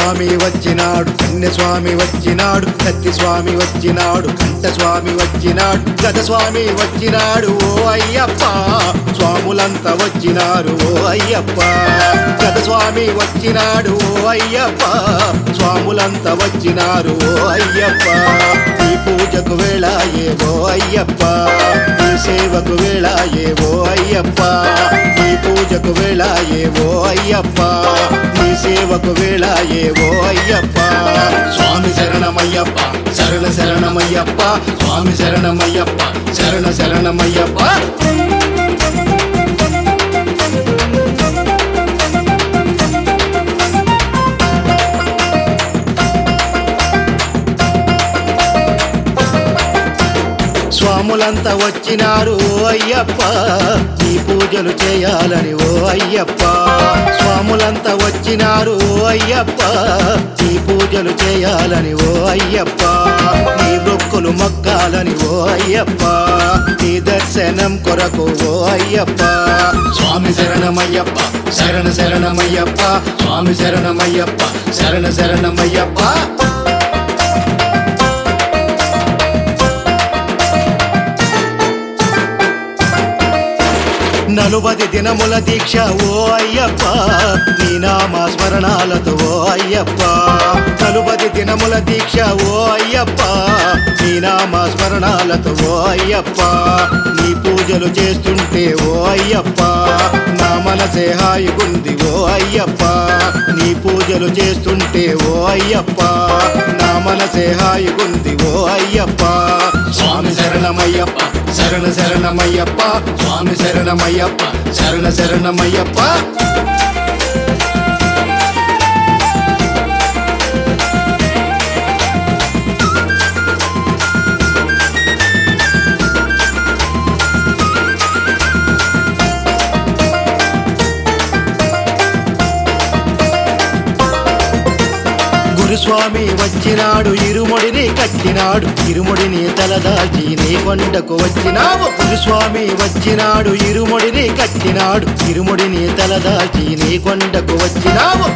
స్వామి వచ్చినాడు కన్య స్వామి వచ్చినాడు కత్తి స్వామి వచ్చినాడు కంట స్వామి వచ్చినాడు గద స్వామి వచ్చినాడు ఓ అయ్యప్ప స్వాములంతా వచ్చినారు ఓ అయ్యప్ప గద స్వామి వచ్చినాడు ఓ అయ్యప్ప స్వాములంతా వచ్చినారు ఓ అయ్యప్ప ఈ పూజకు వేళ ఏవో అయ్యప్ప ఈ సేవకు వేళ ఏవో అయ్యప్ప ఈ పూజకు వేళ ఏవో అయ్యప్ప నీ సేవకు వేళ ఏవో అయ్యప్ప స్వామి శరణమయ్యప్ప శరణ శరణమయ్యప్ప స్వామి శరణమయ్యప్ప శరణ శరణమయ్యప్ప స్వాములంతా వచ్చినారు ఓ అయ్యప్ప నీ పూజలు చేయాలని ఓ అయ్యప్ప స్వాములంతా వచ్చినారు ఓ అయ్యప్ప నీ పూజలు చేయాలని ఓ అయ్యప్ప నీ మొక్కులు మొక్కాలని ఓ అయ్యప్ప నీ దర్శనం కొరకు ఓ అయ్యప్ప స్వామి శరణమయ్యప్ప శరణ శరణమయ్యప్ప స్వామి శరణమయ్యప్ప శరణ శరణమయ్యప్ప నలుబది దినముల దీక్ష ఓ అయ్యప్ప నీ నామ స్మరణాలతో ఓ అయ్యప్ప నలుబది దినముల దీక్ష ఓ అయ్యప్ప నీ నామ స్మరణాలతో ఓ అయ్యప్ప నీ పూజలు చేస్తుంటే ఓ అయ్యప్ప నా మనసే హాయిగుంది ఓ అయ్యప్ప నీ పూజలు చేస్తుంటే ఓ అయ్యప్ప నా మనసే హాయిగుంది ఓ అయ్యప్ప స్వామి శరణమయ్యప్ప శరణ శరణమయ్యప్ప స్వామి శరణమయ్యప్ప శరణ శరణమయ్యప్ప గురుస్వామి వచ్చినాడు ఇరుముడిని కట్టినాడు ఇరుముడిని తలదాల్చి నీ కొండకు వచ్చినావు గురుస్వామి వచ్చినాడు ఇరుముడిని కట్టినాడు ఇరుముడిని తలదాల్చి నీ కొండకు వచ్చినావు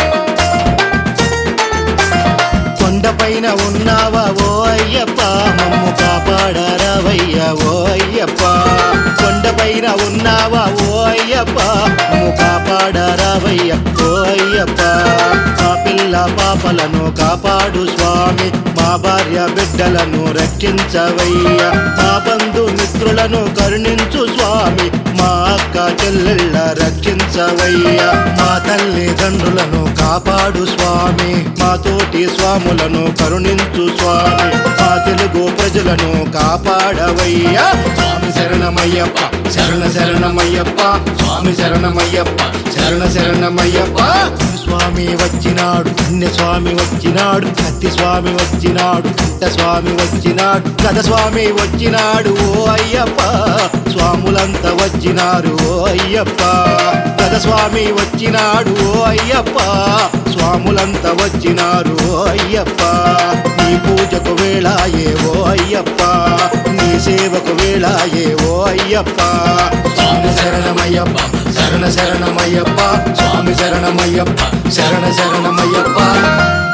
కొండపైన ఉన్నావా ఓ అయ్యప్ప మమ్ము కాపాడారావయ్యా ఓ అయ్యప్ప కొండపైన ఉన్నావా ఓ అయ్యప్ప మమ్ము కాపాడారావయ్యా ఓ అయ్యప్ప మా పిల్ల పాపలను కాపాడు స్వామి మా భార్య బిడ్డలను రక్షించవయ్యా మా బంధు మిత్రులను కరుణించు స్వామి మా అక్క చెల్లెళ్ళ రక్షించవయ్యా మా తల్లిదండ్రులను కాపాడు స్వామి మా తోటి స్వాములను కరుణించు స్వామి మా తెలుగు ప్రజలను కాపాడవయ్యా స్వామి శరణమయ్యప్ప శరణ శరణమయ్యప్ప స్వామి శరణమయ్యప్ప శరణ శరణమయ్యప్ప స్వామి వచ్చినాడు కన్య స్వామి వచ్చినాడు కత్తి స్వామి వచ్చినాడు కంట స్వామి వచ్చినాడు గద స్వామి వచ్చినాడు ఓ అయ్యప్ప స్వాములంతా వచ్చినారు ఓ అయ్యప్ప గద స్వామి వచ్చినాడు ఓ అయ్యప్ప స్వాములంతా వచ్చినారు ఓ అయ్యప్ప నీ పూజకు వేళ ఏవో అయ్యప్ప నీ సేవకు వేళ ఏవో అయ్యప్ప స్వామి శరణమయ్యప్ప శరణ శరణమయ్యప్ప స్వామి శరణమయ్యప్ప శరణ శరణమయ్యప్ప